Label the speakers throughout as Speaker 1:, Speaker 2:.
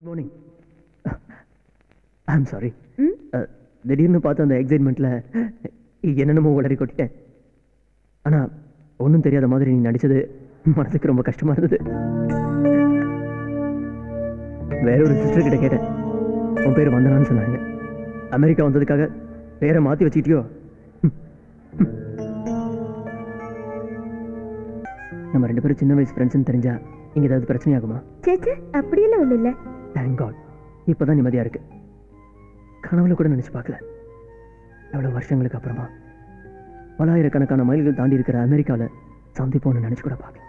Speaker 1: Morning I'm sorry
Speaker 2: ம்
Speaker 1: திடீர்னு பார்த்து அந்த எக்ஸைட்மெண்ட்டில் என்னென்னமோ உளறி கொட்டிட்டேன் ஆனால் ஒன்றும் தெரியாத மாதிரி நீ நடிச்சது மனசுக்கு ரொம்ப கஷ்டமா இருந்தது வேற ஒரு சிஸ்டர் கிட்ட கேட்டேன் உன் பேர் வந்தனான்னு சொன்னாங்க அமெரிக்கா வந்ததுக்காக பேரை மாற்றி வச்சுக்கிட்டியோ நம்ம ரெண்டு பேரும் சின்ன வயசு ஃப்ரெண்ட்ஸ்னு தெரிஞ்சா இங்கே ஏதாவது பிரச்சனை ஆகுமா
Speaker 2: சேச்சே அப்படியெல்லாம் ஒன்றும் இல்லை
Speaker 1: தேங்க் காட் இப்போதான் நிம்மதியா இருக்கு கனவுல கூட நினைச்சு பார்க்கல எவ்வளவு வருஷங்களுக்கு அப்புறமா பலாயிரக்கணக்கான மைல்கள் தாண்டி இருக்கிற அமெரிக்கால சந்திப்போம்னு நினைச்சு கூட பார்க்கல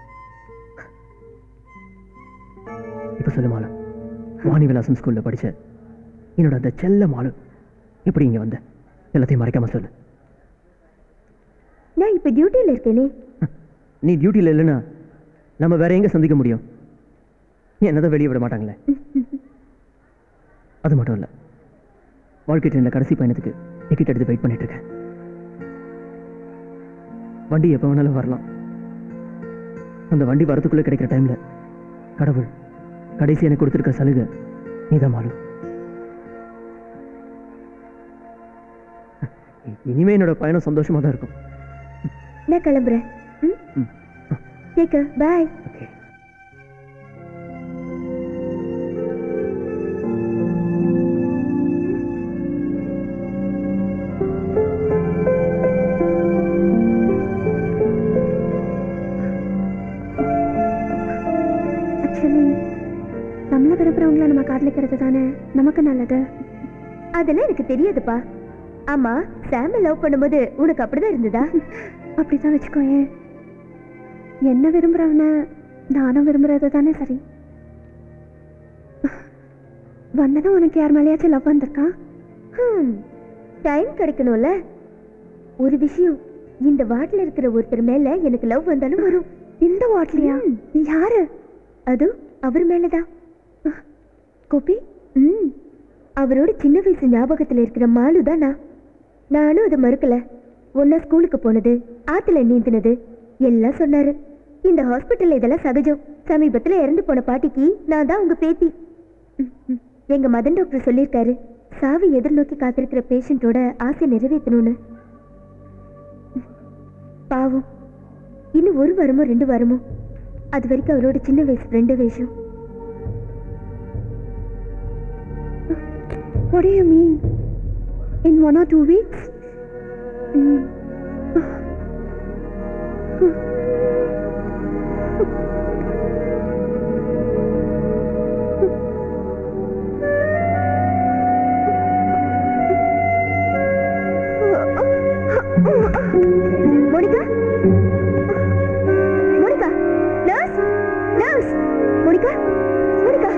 Speaker 1: இப்ப சொல்லு மாலு வாணி விலாசம் ஸ்கூல்ல படிச்ச என்னோட அந்த செல்ல மாலு எப்படி இங்க வந்த எல்லாத்தையும் மறைக்காம சொல்லு
Speaker 2: நான் இப்போ டியூட்டியில் இருக்கேனே
Speaker 1: நீ டியூட்டியில் இல்லைன்னா நம்ம வேற எங்க சந்திக்க முடியும் என்னதான் வெளியே விட மாட்டாங்களே அது மட்டும் இல்ல வாழ்க்கை ட்ரெயினில் கடைசி பயணத்துக்கு டிக்கெட் எடுத்து வெயிட் பண்ணிட்டு இருக்கேன் வண்டி எப்போ வேணாலும் வரலாம் அந்த வண்டி வரதுக்குள்ள கிடைக்கிற டைம்ல கடவுள் கடைசி எனக்கு கொடுத்துருக்க சலுகை நீதான் மாலும் இனிமே என்னோட பயணம் சந்தோஷமா தான் இருக்கும்
Speaker 2: நான் கிளம்புறேன் ம்
Speaker 1: ம்.
Speaker 2: டேக் பாய்
Speaker 1: ஓகே
Speaker 2: ஆக்சுவலி நம்மள விரும்புறவங்கள நம்ம காதலிக்கிறது தானே நமக்கு நல்லது அதெல்லாம் எனக்கு தெரியாதுப்பா ஆமா சாம லவ் பண்ணும்போது உனக்கு அப்படிதான் இருந்ததா அப்படிதான் வச்சுக்கோயேன் என்ன விரும்புறவன நானும் விரும்புறது தானே சரி வந்ததும் உனக்கு யார் மேலேயாச்சும் லவ் வந்திருக்கா டைம் கிடைக்கணும்ல ஒரு விஷயம் இந்த வார்டில் இருக்கிற ஒருத்தர் மேல எனக்கு லவ் வந்தாலும் வரும் இந்த வார்ட்லயா யாரு அது அவர் மேலதான் கோபி ம் அவரோட சின்ன வயசு ஞாபகத்துல இருக்கிற மாலு தான் நான் நானும் அதை மறுக்கல ஒன்னா ஸ்கூலுக்கு போனது ஆத்துல நீந்தினது எல்லாம் சொன்னாரு இந்த ஹாஸ்பிட்டல்ல இதெல்லாம் சகஜம் சமீபத்துல இறந்து போன பாட்டிக்கு நான் தான் உங்க பேத்தி ம், ம். எங்க மதன் டாக்டர் சொல்லியிருக்காரு சாவி எதிர்நோக்கி காத்திருக்கிற பேஷண்டோட ஆசை நிறைவேற்றணும்னு ம். பாவம் இன்னும் ஒரு வாரமோ ரெண்டு வாரமோ அது வரைக்கும் அவரோட சின்ன வயசு ஃப்ரெண்டு வேஷம் What do you mean? In one or two weeks? Mm. Monica Monica nurse nurse Monica Monica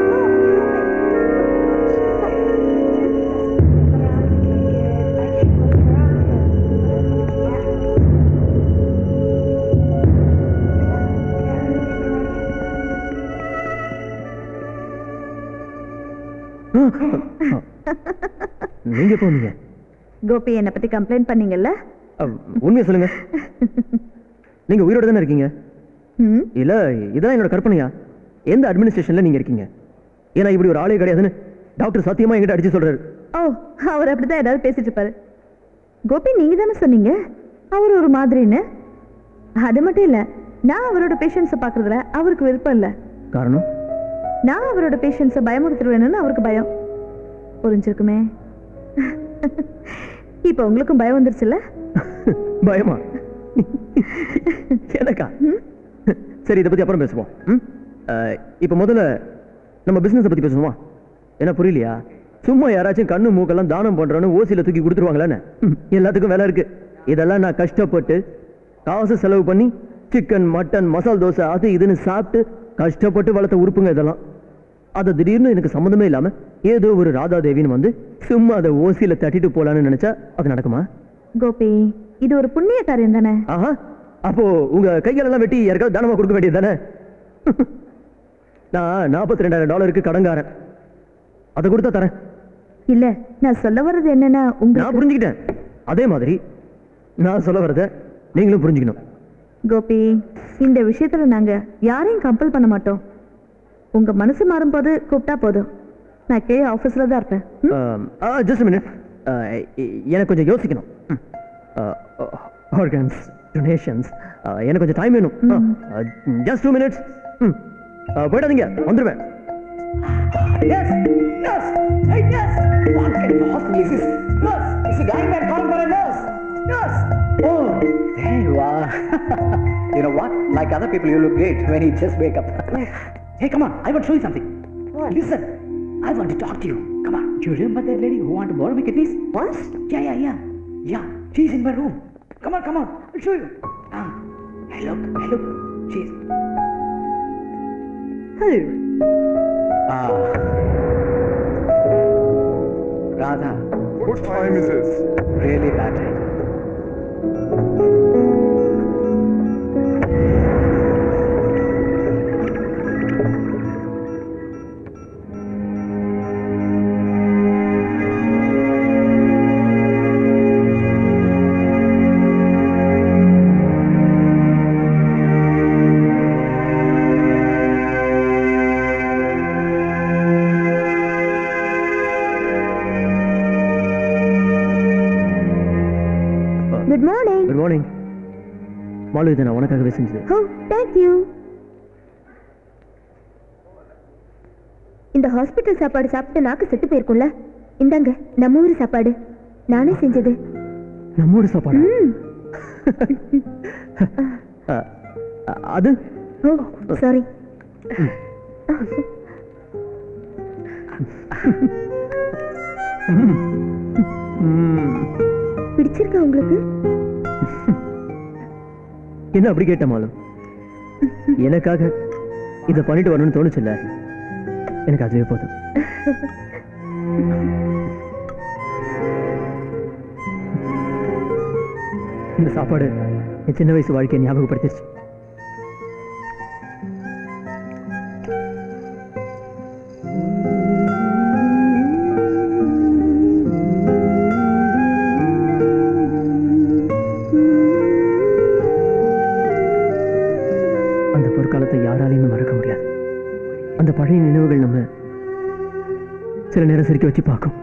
Speaker 1: நீங்க போனீங்க
Speaker 3: கோபி என்னை பத்தி கம்ப்ளைண்ட் பண்ணீங்கல்ல
Speaker 1: உண்மையை சொல்லுங்க நீங்க உயிரோட தானே இருக்கீங்க
Speaker 3: ம்
Speaker 1: இல்ல இதெல்லாம் என்னோட கற்பனையா எந்த அட்மினிஸ்ட்ரேஷன்ல நீங்க இருக்கீங்க ஏன்னா இப்படி ஒரு ஆளே கிடையாதுன்னு டாக்டர் சத்தியமா என்கிட்ட அடிச்சு சொல்றாரு
Speaker 3: ஓ அவர் அப்படிதான் ஏதாவது பேசிட்டு இருப்பாரு கோபி நீங்க தானே சொன்னீங்க அவர் ஒரு மாதிரின்னு அது மட்டும் இல்ல நான் அவரோட பேஷண்ட்ஸை பார்க்கறதுல அவருக்கு விருப்பம் இல்ல
Speaker 1: காரணம்
Speaker 3: நான் அவரோட பேஷண்ட்ஸை பயமுறுத்துருவேணும்னு அவருக்கு பயம் புரிஞ்சிருக்குமே இப்போ உங்களுக்கும் பயம் வந்துருச்சுல்ல
Speaker 1: பயமா எனக்கா சரி இதை பத்தி அப்புறம் பேசுவோம் ம்? அஹ், இப்ப முதல்ல நம்ம பிசினஸ் பத்தி பேசுவோமா என்ன புரியலையா சும்மா யாராச்சும் கண்ணு மூக்கெல்லாம் தானம் பண்றோன்னு ஓசியில தூக்கி கொடுத்துருவாங்களான்னு ம், எல்லாத்துக்கும் வேலை இருக்கு இதெல்லாம் நான் கஷ்டப்பட்டு காசு செலவு பண்ணி சிக்கன் மட்டன் மசால் தோசை அது இதுன்னு சாப்பிட்டு கஷ்டப்பட்டு வளர்த்த உறுப்புங்க இதெல்லாம் அதை திடீர்னு எனக்கு சம்மந்தமே இல்லாம ஏதோ ஒரு ராதா தேவின்னு வந்து சும்மா அதை ஓசியில தட்டிட்டு போலான்னு நினைச்சா அது நடக்குமா
Speaker 3: கோபி இது ஒரு புண்ணிய காரியம் தானே
Speaker 1: ஆஹா அப்போ உங்க கைகளெல்லாம் வெட்டி யாருக்காவது தானமா கொடுக்க வேண்டியது தானே நான் நாற்பத்தி ரெண்டாயிரம் டாலருக்கு கடங்காரன் அதை கொடுத்தா தரேன்
Speaker 3: இல்ல நான் சொல்ல வர்றது என்னன்னா
Speaker 1: நான்
Speaker 3: உங்களுக்கு
Speaker 1: புரிஞ்சுக்கிட்டேன் அதே மாதிரி நான் சொல்ல வரத நீங்களும் புரிஞ்சுக்கணும்
Speaker 3: கோபி இந்த விஷயத்துல நாங்க யாரையும் கம்பல் பண்ண மாட்டோம் உங்க மனசு மாறும்போது கூப்பிட்டா போதும் நான் கே ஆஃபீஸில் தான் இருப்பேன்
Speaker 1: ஜஸ்ட் மினிட் எனக்கு கொஞ்சம் யோசிக்கணும் ஆர்கன்ஸ் டொனேஷன்ஸ் எனக்கு கொஞ்சம் டைம் வேணும் ஜஸ்ட் டூ மினிட்ஸ் போயிடாதீங்க வந்துடுவேன்
Speaker 4: Yes, yes, hey, yes. What kind of hospital is this? Nurse, it's a dying man calling for a nurse. Nurse. Oh, there you are. you know what? Like other people, you look great when you just wake up. hey, come on. I want to show you something. Listen, I want to talk to you. Come on. Do you remember that lady who wanted to borrow me kidneys? What? Yeah, yeah, yeah. Yeah, she's in my room. Come on, come on. I'll show you. Ah, hey, look, hey, look. She's. Hey. Ah. Radha,
Speaker 5: What time is this?
Speaker 4: really bad time.
Speaker 2: Good morning
Speaker 1: good morning Malu இதை நான் உனக்காகவே செஞ்சது
Speaker 2: oh thank you இந்த hospital சாப்பாடு சாப்பிட்டு நாக்கு செத்து போயிருக்கும்ல இந்தாங்க நம்ம ஊர் சாப்பாடு நானே செஞ்சது
Speaker 1: நம்ம ஊர் சாப்பாடு
Speaker 2: ம்
Speaker 1: அது
Speaker 2: ஓ சாரி
Speaker 1: ம்,
Speaker 2: பிடிச்சிருக்கா உங்களுக்கு
Speaker 1: என்ன அப்படி கேட்ட மாலு எனக்காக இதை பண்ணிட்டு வரணும்னு தோணுச்சுல்ல எனக்கு அதுவே போதும் இந்த சாப்பாடு என் சின்ன வயசு வாழ்க்கையை ஞாபகப்படுத்திருச்சு அந்த பொற்காலத்தை யாராலையும் மறக்க முடியாது அந்த பழைய நினைவுகள் நம்ம சில நேரம் சிரிக்க வச்சு பார்க்கும்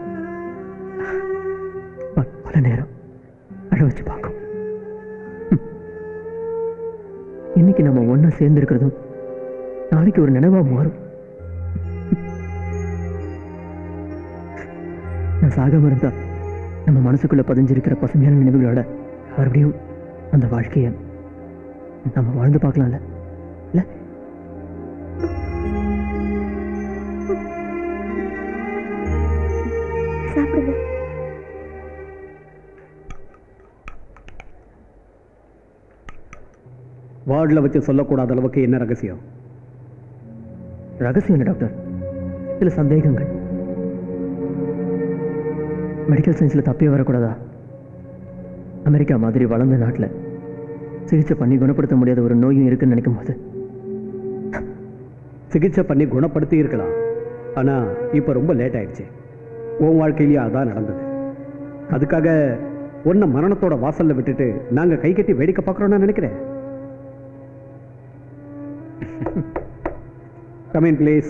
Speaker 1: ப- பல நேரம் அழ வச்சு பார்க்கும் ம். இன்னைக்கு நம்ம ஒண்ணா சேர்ந்து இருக்கிறதும் நாளைக்கு ஒரு நினைவா மாறும் நான் சாகாம இருந்தா நம்ம மனசுக்குள்ள பதிஞ்சிருக்கிற பசுமையான நினைவுகளோட மறுபடியும் அந்த வாழ்க்கைய நம்ம வாழ்ந்து பார்க்கலாம்ல இல்ல
Speaker 2: சாப்பிடுங்க
Speaker 6: வார்டில் வச்சு சொல்லக்கூடாத அளவுக்கு என்ன ரகசியம்
Speaker 1: ரகசியம் என்ன டாக்டர் சில சந்தேகங்கள் மெடிக்கல் சயின்ஸ்ல தப்பே வரக்கூடாதா அமெரிக்கா மாதிரி வளர்ந்த நாட்டுல சிகிச்சை பண்ணி குணப்படுத்த முடியாத ஒரு நோயும் இருக்குன்னு நினைக்கும் போது
Speaker 6: சிகிச்சை பண்ணி குணப்படுத்தி இருக்கலாம் ஆனா இப்போ ரொம்ப லேட் ஆயிடுச்சு உன் வாழ்க்கையிலேயே அதான் நடந்தது அதுக்காக உன்னை மரணத்தோட வாசல்ல விட்டுட்டு நாங்க கை கட்டி வேடிக்கை பார்க்குறோம்னு நினைக்கிறேன் கமின் ப்ளீஸ்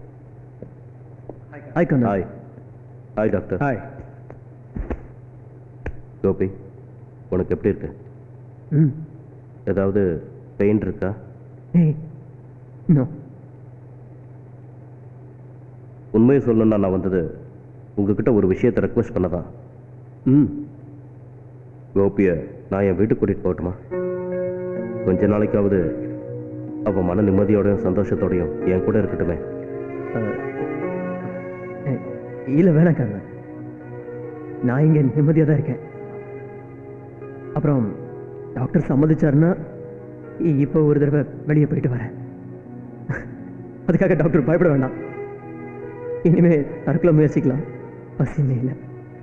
Speaker 1: ஹாய் கண்ணா
Speaker 7: hi hi doctor
Speaker 6: hi
Speaker 7: Gopi உனக்கு எப்படி இருக்கு
Speaker 1: ம்
Speaker 7: ஏதாவது பெயின் இருக்கா
Speaker 1: ஏய் நோ
Speaker 7: உண்மையை சொல்லணும்னா நான் வந்தது உங்ககிட்ட ஒரு விஷயத்தை ரெக்வஸ்ட் பண்ணதான்
Speaker 6: ம்
Speaker 7: கோபியை நான் என் வீட்டுக்கு கூட்டிகிட்டு போகட்டுமா கொஞ்ச நாளைக்காவது அவள் மன நிம்மதியோடையும் சந்தோஷத்தோடையும் என் கூட இருக்கட்டுமே
Speaker 1: இல்லை வேணாம் கண்ணா நான் இங்கே நிம்மதியாக தான் இருக்கேன் அப்புறம் டாக்டர் சம்மதிச்சாருன்னா இ- இப்போ ஒரு தடவை வெளியே போயிட்டு வரேன் அதுக்காக டாக்டர் பயப்பட வேண்டாம் இனிமே தற்கொலை முயற்சிக்கலாம் அவசியமே இல்லை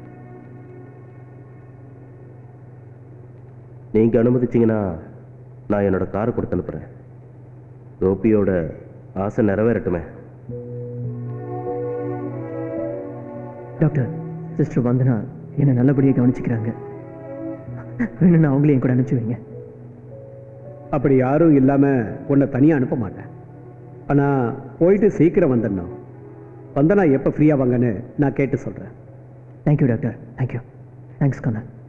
Speaker 7: நீங்கள் அனுமதிச்சீங்கன்னா நான் என்னோட காரை கொடுத்து அனுப்புகிறேன் கோபியோட ஆசை நிறைவேறட்டுமே
Speaker 1: டாக்டர் சிஸ்டர் வந்தனா என்னை நல்லபடியாக கவனிச்சுக்கிறாங்க வேணும்னா அவங்களையும் என் கூட அனுப்பிச்சு வைங்க
Speaker 6: அப்படி யாரும் இல்லாம உன்னை தனியா அனுப்ப மாட்டேன் ஆனால் போயிட்டு சீக்கிரம் வந்துடணும் வந்தனா எப்போ ஃப்ரீயாக வாங்கன்னு நான் கேட்டு சொல்கிறேன்
Speaker 1: தேங்க்யூ டாக்டர் தேங்க்யூ தேங்க்ஸ் கண்ணா